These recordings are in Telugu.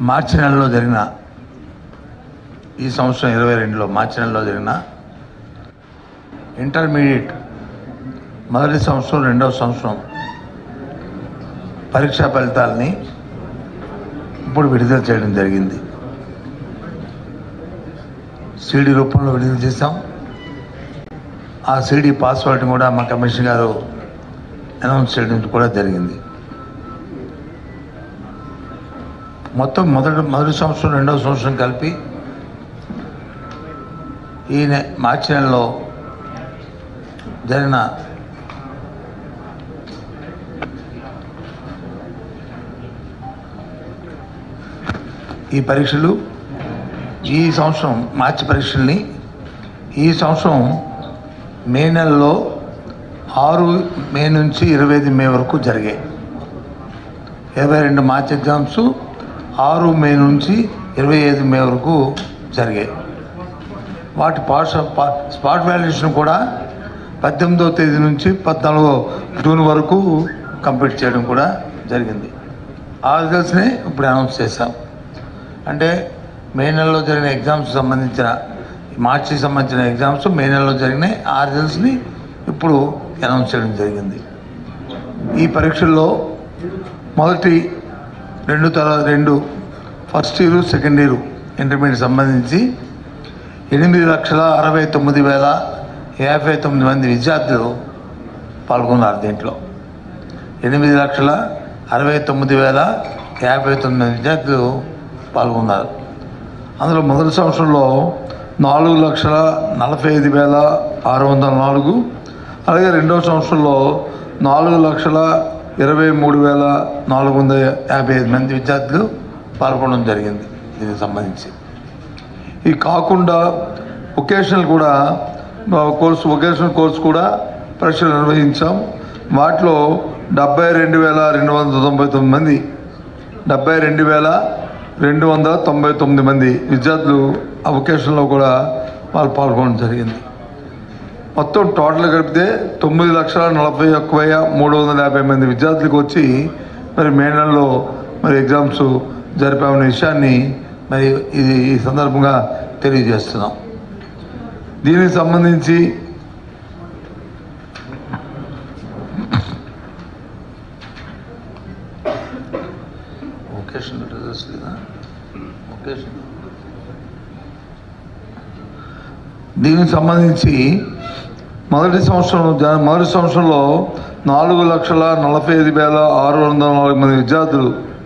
మార్చి నెలలో జరిగిన ఈ సంవత్సరం ఇరవై రెండులో మార్చి నెలలో జరిగిన ఇంటర్మీడియట్ మొదటి సంవత్సరం రెండవ సంవత్సరం పరీక్షా ఫలితాలని ఇప్పుడు విడుదల చేయడం జరిగింది సీడీ రూపంలో విడుదల చేశాం ఆ సీడీ పాస్వర్డ్ని కూడా మా కమిషన్ గారు అనౌన్స్ చేయడం కూడా జరిగింది మొత్తం మొదటి మొదటి సంవత్సరం రెండవ సంవత్సరం కలిపి ఈ నె- మార్చి నెలలో జరిగిన ఈ పరీక్షలు ఈ సంవత్సరం మార్చి పరీక్షల్ని ఈ సంవత్సరం మే నెలలో ఆరు మే నుంచి ఇరవై ఐదు మే వరకు జరిగాయి ఇరవై రెండు మార్చ్ ఎగ్జామ్స్ ఆరు మే నుంచి ఇరవై ఐదు మే వరకు జరిగాయి వాటి పాస్ స్పాట్ వాల్యుయేషన్ కూడా పద్దెనిమిదవ తేదీ నుంచి పద్నాలుగో జూన్ వరకు కంప్లీట్ చేయడం కూడా జరిగింది ఆ రిజల్ట్స్ని ఇప్పుడు అనౌన్స్ చేశాం అంటే మే నెలలో జరిగిన ఎగ్జామ్స్ సంబంధించిన మార్చికి సంబంధించిన ఎగ్జామ్స్ మే నెలలో జరిగినాయి ఆ రిజల్ట్స్ని ఇప్పుడు అనౌన్స్ చేయడం జరిగింది ఈ పరీక్షల్లో మొదటి రెండు తర రెండు first year second year intermediate సంబంధించి ఎనిమిది లక్షల అరవై తొమ్మిది వేల యాభై తొమ్మిది మంది విద్యార్థులు పాల్గొన్నారు దీంట్లో ఎనిమిది లక్షల అరవై తొమ్మిది వేల యాభై తొమ్మిది విద్యార్థులు పాల్గొన్నారు అందులో మొదటి సంవత్సరంలో నాలుగు లక్షల నలభై ఐదు వేల ఆరు వందల నాలుగు అలాగే రెండవ సంవత్సరంలో నాలుగు లక్షల ఇరవై మూడు వేల నాలుగు వందల యాభై ఐదు మంది విద్యార్థులు పాల్గొనడం జరిగింది దీనికి సంబంధించి ఇది కాకుండా వొకేషనల్ కూడా కోర్సు వొకేషనల్ కోర్సు కూడా పరీక్షలు నిర్వహించాం వాటిలో డెబ్బై రెండు వేల రెండు వందల తొంభై తొమ్మిది మంది డెబ్బై రెండు వేల రెండు వందల తొంభై తొమ్మిది మంది విద్యార్థులు ఆ వొకేషన్లో కూడా వాళ్ళు పాల్గొనడం జరిగింది మొత్తం టోటల్ కలిపితే తొమ్మిది లక్షల నలభై ఒక్క వెయ్యి మూడు వందల యాభై మంది విద్యార్థులకు వచ్చి మరి మే నెలలో మరి ఎగ్జామ్స్ జరిపామనే విషయాన్ని మరి ఇది ఈ సందర్భంగా తెలియజేస్తున్నాం దీనికి సంబంధించి ఒకేషన్ రిజల్ట్స్ లేదా ఒకేషన్ దీనికి సంబంధించి మొదటి సంవత్సరం జ- మొదటి సంవత్సరంలో నాలుగు లక్షల నలభై ఐదు వేల ఆరు వందల నాలుగు మంది విద్యార్థులు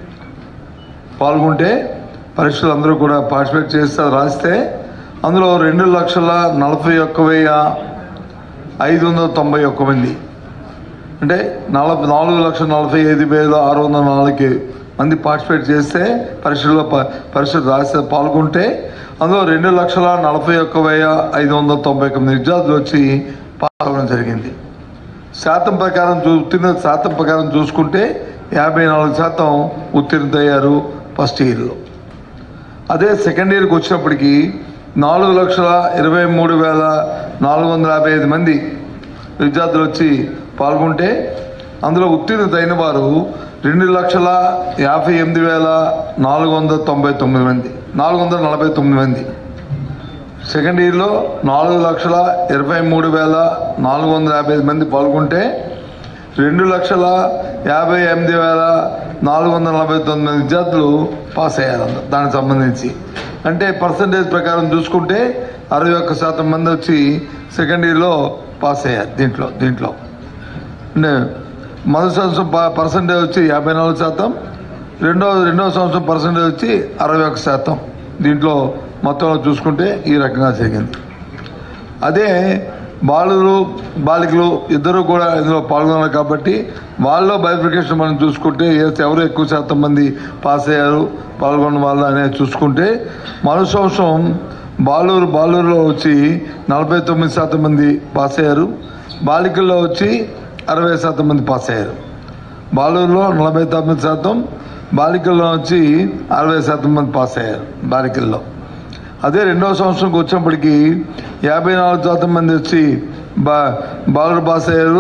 పాల్గొంటే పరీక్షలు అందరూ కూడా పార్టిసిపేట్ చేస్తే రాస్తే అందులో రెండు లక్షల నలభై ఒక్క వెయ్యి ఐదు వందల తొంభై ఒక్క మంది అంటే నలభై నాలుగు లక్షల నలభై ఐదు వేల ఆరు వందల నాలుగు మంది పార్టిసిపేట్ చేస్తే పరీక్షల్లో ప- పరీక్షలు రాస్తే పాల్గొంటే అందులో రెండు లక్షల నలభై ఒక్క వెయ్యి ఐదు వందల తొంభై ఒక్క మంది విద్యార్థులు వచ్చి పాల్గొనడం జరిగింది శాతం ప్రకారం చూ ఉత్తీర్ణత శాతం ప్రకారం చూసుకుంటే యాభై నాలుగు శాతం ఉత్తీర్ణతయ్యారు ఫస్ట్ ఇయర్లో అదే సెకండ్ ఇయర్కి వచ్చినప్పటికీ నాలుగు లక్షల ఇరవై మూడు వేల నాలుగు వందల యాభై ఐదు మంది విద్యార్థులు వచ్చి పాల్గొంటే అందులో ఉత్తీర్ణత అయిన వారు రెండు లక్షల యాభై ఎనిమిది వేల నాలుగు వందల తొంభై తొమ్మిది మంది నాలుగు వందల నలభై తొమ్మిది మంది సెకండ్ ఇయర్లో నాలుగు లక్షల ఇరవై మూడు వేల నాలుగు వందల యాభై ఐదు మంది పాల్గొంటే రెండు లక్షల యాభై ఎనిమిది వేల నాలుగు వందల నలభై తొమ్మిది మంది విద్యార్థులు పాస్ అయ్యారు అంద- దానికి సంబంధించి అంటే పర్సంటేజ్ ప్రకారం చూసుకుంటే అరవై ఒక్క శాతం మంది వచ్చి సెకండ్ ఇయర్లో పాస్ అయ్యారు దీంట్లో దీంట్లో అంటే మొదటి సంవత్సరం ప- పర్సంటేజ్ వచ్చి యాభై నాలుగు శాతం రెండో రెండవ సంవత్సరం పర్సంటేజ్ వచ్చి అరవై ఒక్క శాతం దీంట్లో మొత్తంలో చూసుకుంటే ఈ రకంగా జరిగింది అదే బాలురు బాలికలు ఇద్దరు కూడా ఇందులో పాల్గొన్నారు కాబట్టి వాళ్ళలో బైఫికేషన్ మనం చూసుకుంటే ఏ- ఎవరు ఎక్కువ శాతం మంది పాస్ అయ్యారు పాల్గొన్న వాళ్ళు అనేది చూసుకుంటే మరో సంవత్సరం బాలూరు బాలూరులో వచ్చి నలభై తొమ్మిది శాతం మంది పాస్ అయ్యారు బాలికల్లో వచ్చి అరవై శాతం మంది పాస్ అయ్యారు బాలూరులో నలభై తొమ్మిది శాతం బాలికల్లో వచ్చి అరవై శాతం మంది పాస్ అయ్యారు బాలికల్లో అదే రెండవ సంవత్సరంకి వచ్చినప్పటికీ యాభై నాలుగు శాతం మంది వచ్చి బా బాలురు పాస్ అయ్యారు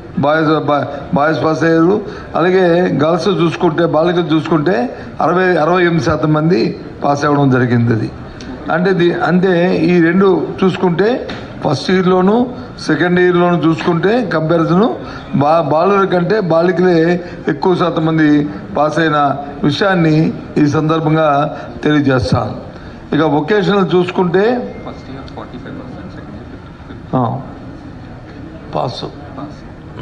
బాయ్స్ బా- బాయ్స్ పాస్ అయ్యారు అలాగే గర్ల్స్ చూసుకుంటే బాలికలు చూసుకుంటే అరవై అరవై ఎనిమిది శాతం మంది పాస్ అవ్వడం జరిగింది అది అంటే ది అంటే ఈ రెండు చూసుకుంటే ఫస్ట్ ఇయర్లోను సెకండ్ ఇయర్లోను చూసుకుంటే కంపారిజన్ బా బాలుల కంటే బాలికలే ఎక్కువ శాతం మంది పాస్ అయిన విషయాన్ని ఈ సందర్భంగా తెలియజేస్తాను ఇక వొకేషనల్ చూసుకుంటే first year forty five percent second year fifty fifty pass pass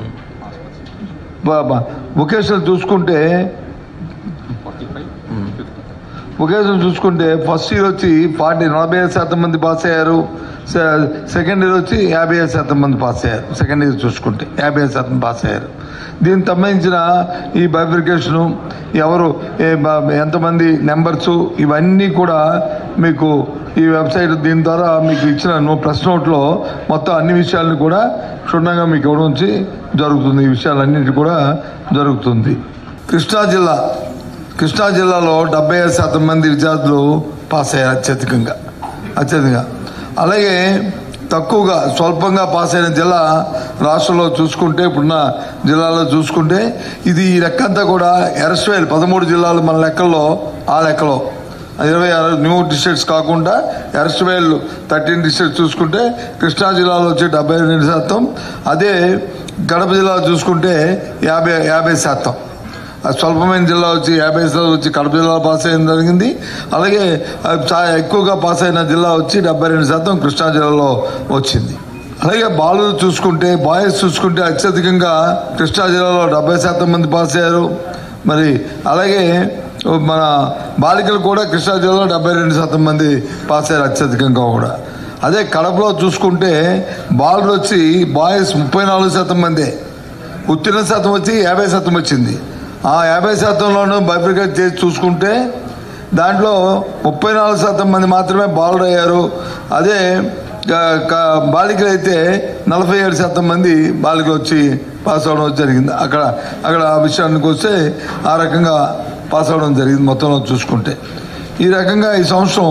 pass percent vocational చూసుకుంటే ఫార్టీ ఫైవ్ ఫిఫ్టీ ఒకేషన్ చూసుకుంటే ఫస్ట్ ఇయర్ వచ్చి ఫార్టీ నలభై ఐదు శాతం మంది పాస్ అయ్యారు సె- సెకండ్ ఇయర్ వచ్చి యాభై ఐదు శాతం మంది పాస్ అయ్యారు సెకండ్ ఇయర్ చూసుకుంటే యాభై ఐదు శాతం పాస్ అయ్యారు దీనికి సంబంధించిన ఈ బైఫికేషను ఎవరు ఏ బ- ఎంతమంది నెంబర్స్ ఇవన్నీ కూడా మీకు ఈ వెబ్సైట్ దీని ద్వారా మీకు ఇచ్చిన నో ప్రెస్ నోట్లో మొత్తం అన్ని విషయాలను కూడా క్షుణ్ణంగా మీకు ఇవ్వడం నుంచి జరుగుతుంది ఈ విషయాలన్నిటి కూడా జరుగుతుంది కృష్ణా జిల్లా కృష్ణా జిల్లాలో డెబ్బై ఐదు శాతం మంది విద్యార్థులు పాస్ అయ్యారు అత్యధికంగా అత్యధికంగా అలాగే తక్కువగా స్వల్పంగా పాస్ అయిన జిల్లా రాష్ట్రంలో చూసుకుంటే ఇప్పుడున్న జిల్లాలో చూసుకుంటే ఇది ఈ లెక్క అంతా కూడా ఎరస్వేల్ పదమూడు జిల్లాలు మన లెక్కల్లో ఆ లెక్కలో ఇరవై ఆరు న్యూ డిస్ట్రిక్ట్స్ కాకుండా ఎరస్వేల్ థర్టీన్ డిస్ట్రిక్ట్స్ చూసుకుంటే కృష్ణా జిల్లాలో వచ్చి డెబ్బై రెండు శాతం అదే కడప జిల్లా చూసుకుంటే యాభై యాభై శాతం ఆ స్వల్పమైన జిల్లా వచ్చి యాభై శాతం వచ్చి కడప జిల్లా పాస్ అయ్యడం జరిగింది అలాగే ఆ, చాలా ఎక్కువగా పాస్ అయిన జిల్లా వచ్చి డెబ్బై రెండు శాతం కృష్ణా జిల్లాలో వచ్చింది అలాగే బాలులు చూసుకుంటే బాయ్స్ చూసుకుంటే అత్యధికంగా కృష్ణా జిల్లాలో డెబ్బై శాతం మంది పాస్ అయ్యారు మరి అలాగే మన బాలికలు కూడా కృష్ణా జిల్లాలో డెబ్బై రెండు శాతం మంది పాస్ అయ్యారు అత్యధికంగా కూడా అదే కడపలో చూసుకుంటే బాలులు వచ్చి బాయ్స్ ముప్పై నాలుగు శాతం మందే ఉత్తీర్ణ శాతం వచ్చి యాభై శాతం వచ్చింది ఆ యాభై శాతంలోనూ బైఫికేట్ చేసి చూసుకుంటే దాంట్లో ముప్పై నాలుగు శాతం మంది మాత్రమే బాలుడు అయ్యారు అదే క- క- బాలికలు అయితే నలభై ఏడు శాతం మంది బాలికలు వచ్చి పాస్ అవడం జరిగింది అక్కడ అక్కడ ఆ విషయానికి వస్తే ఆ రకంగా పాస్ అవడం జరిగింది మొత్తంలో చూసుకుంటే ఈ రకంగా ఈ సంవత్సరం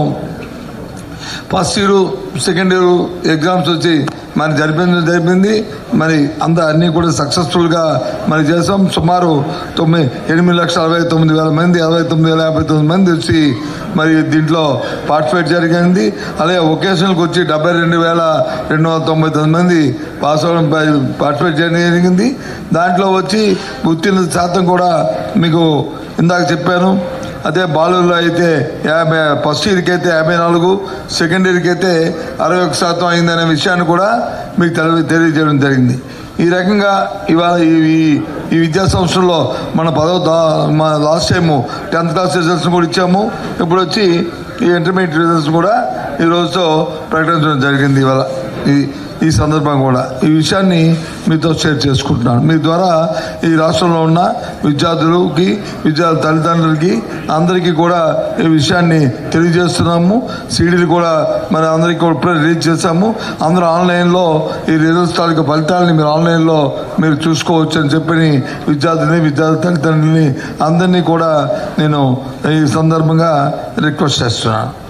first year second year exams వచ్చి మరి జరిపింది జరిపింది మరి అంత అన్నీ కూడా సక్సెస్ఫుల్గా మరి చేసాం సుమారు తొమ్మిది ఎనిమిది లక్షల అరవై తొమ్మిది వేల మంది అరవై తొమ్మిది వేల యాభై తొమ్మిది మంది వచ్చి మరి దీంట్లో పార్టిసిపేట్ జరిగింది అలాగే ఒకేషన్కి వచ్చి డెబ్బై రెండు వేల రెండు వందల తొంభై తొమ్మిది మంది పాస్ అవ్వడం పార్టిసిపేట్ చేయడం జరిగింది దాంట్లో వచ్చి ఉత్తీర్ణ శాతం కూడా మీకు ఇందాక చెప్పాను అదే బాలుల్లో అయితే యాభై ఫస్ట్ ఇయర్కి అయితే యాభై నాలుగు సెకండ్ ఇయర్కి అయితే అరవై ఒక శాతం అయిందనే విషయాన్ని కూడా మీకు తెలి తెలియజేయడం జరిగింది ఈ రకంగా ఇవాళ ఈ ఈ- ఈ విద్యా సంవత్సరంలో మన పదవ దా- మన last time tenth class results కూడా ఇచ్చాము ఇప్పుడు వచ్చి ఈ ఇంటర్మీడియట్ రిజల్ట్స్ కూడా ఈ రోజుతో ప్రకటించడం జరిగింది ఇవాళ ఈ ఈ సందర్భం కూడా ఈ విషయాన్ని మీతో షేర్ చేసుకుంటున్నాను మీ ద్వారా ఈ రాష్ట్రంలో ఉన్న విద్యార్థులకి విద్యార్థి తల్లిదండ్రులకి అందరికీ కూడా ఈ విషయాన్ని తెలియజేస్తున్నాము సీడీలు కూడా మరి అందరికీ కూడా ఇప్పుడే రిలీజ్ చేశాము అందరూ ఆన్లైన్లో ఈ రిజల్ట్స్ తాలూకు ఫలితాలని మీరు ఆన్లైన్లో మీరు చూసుకోవచ్చు అని చెప్పి విద్యార్థిని విద్యార్థి తల్లిదండ్రులని అందరినీ కూడా నేను ఈ సందర్భంగా రిక్వెస్ట్ చేస్తున్నాను